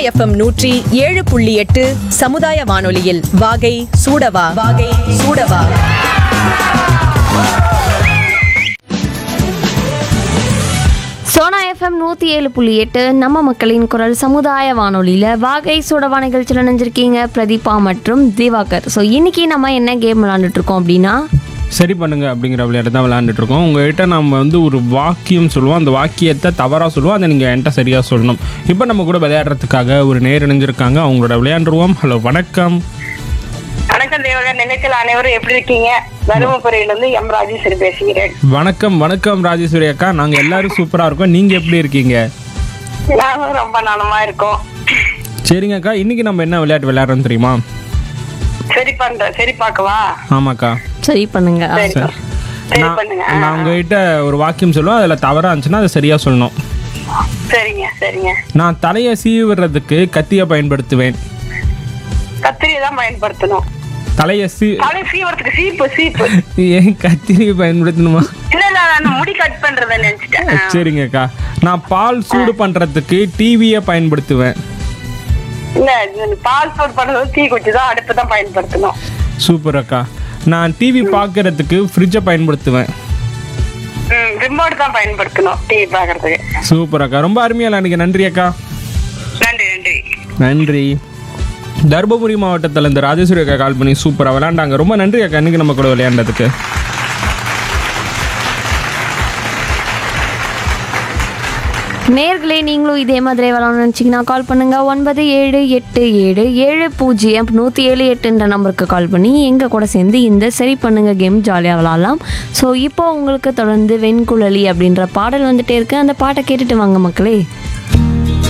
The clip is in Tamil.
எஃப்எம் நூற்றி ஏழு புள்ளி எட்டு சமுதாய வானொலியில் வாகை சூடவா வாகை சூடவா சோனா எஃப்எம் நூற்றி ஏழு புள்ளி எட்டு நம்ம மக்களின் குரல் சமுதாய வானொலியில் வாகை சூடவா நிகழ்ச்சியில் நினைஞ்சிருக்கீங்க பிரதீபா மற்றும் திவாகர் ஸோ இன்னைக்கு நம்ம என்ன கேம் விளாண்டுட்டு இருக்கோம் அப்படின்னா சரி பண்ணுங்க அப்படிங்கிற விளையாட்டு தான் விளையாண்டுட்டு இருக்கோம் உங்ககிட்ட நம்ம வந்து ஒரு வாக்கியம் சொல்லுவோம் அந்த வாக்கியத்தை தவறாக சொல்லுவோம் அதை நீங்கள் என்கிட்ட சரியாக சொல்லணும் இப்போ நம்ம கூட விளையாடுறதுக்காக ஒரு நேர் இணைஞ்சிருக்காங்க அவங்களோட விளையாண்டுருவோம் ஹலோ வணக்கம் வணக்கம் தேவகர் நிலையத்தில் அனைவரும் எப்படி இருக்கீங்க தருமபுரியிலிருந்து எம் ராஜேஸ்வரி பேசுகிறேன் வணக்கம் வணக்கம் ராஜேஸ்வரி அக்கா நாங்கள் எல்லாரும் சூப்பராக இருக்கோம் நீங்கள் எப்படி இருக்கீங்க நாங்களும் ரொம்ப நலமா இருக்கோம் சரிங்க அக்கா இன்னைக்கு நம்ம என்ன விளையாட்டு விளையாடுறோம் தெரியுமா சரி பண்ற சரி பார்க்கவா ஆமாக்கா சரி பண்ணுங்க ஆ, சரி சரி சரி நான் பண்ணுங்க நான் உங்ககிட்ட ஒரு வாக்கியம் சொல்லுவேன் அதில் தவறாக இருந்துச்சுன்னா அதை சரியாக சொல்லணும் சரிங்க சரிங்க நான் தலையை சீவுறதுக்கு கத்தியை பயன்படுத்துவேன் கத்திரியை தான் பயன்படுத்தணும் தலையை சீ தலை சீவரத்துக்கு சீப்பு சீப்பு ஏன் கத்திரியை பயன்படுத்தணுமா இல்ல இல்ல நான் முடி கட் பண்றத நினைச்சிட்டேன் ஆ. சரிங்க அக்கா நான் பால் சூடு பண்றதுக்கு டிவியை பயன்படுத்துவேன் இல்ல இது பால் சூட் பண்றது தீ குச்சி தான் அடுப்பு தான் பயன்படுத்தணும் சூப்பர் அக்கா நான் டிவி பார்க்கறதுக்கு ஃப்ரிட்ஜை பயன்படுத்துவேன் ம் ரிமோட் தான் பயன்படுத்தணும் டிவி பாக்குறதுக்கு சூப்பர் அக்கா ரொம்ப அருமையா விளையாடுங்க நன்றி அக்கா நன்றி நன்றி நன்றி தர்மபுரி மாவட்டத்தில் இந்த ராஜேஸ்வரி அக்கா கால் பண்ணி சூப்பராக விளையாண்டாங்க ரொம்ப நன்றி அக்கா இன்னைக்கு நம்ம கூட விளையாண்டதுக்கு நேர்களே நீங்களும் இதே மாதிரி விளாட்னு நினச்சிங்கன்னா கால் பண்ணுங்க ஒன்பது ஏழு எட்டு ஏழு ஏழு பூஜ்ஜியம் நூற்றி ஏழு எட்டுன்ற நம்பருக்கு கால் பண்ணி எங்கள் கூட சேர்ந்து இந்த சரி பண்ணுங்க கேம் ஜாலியாக விளாட்லாம் ஸோ இப்போ உங்களுக்கு தொடர்ந்து வெண்குழலி அப்படின்ற பாடல் வந்துட்டே இருக்கு அந்த பாட்டை கேட்டுட்டு வாங்க மக்களே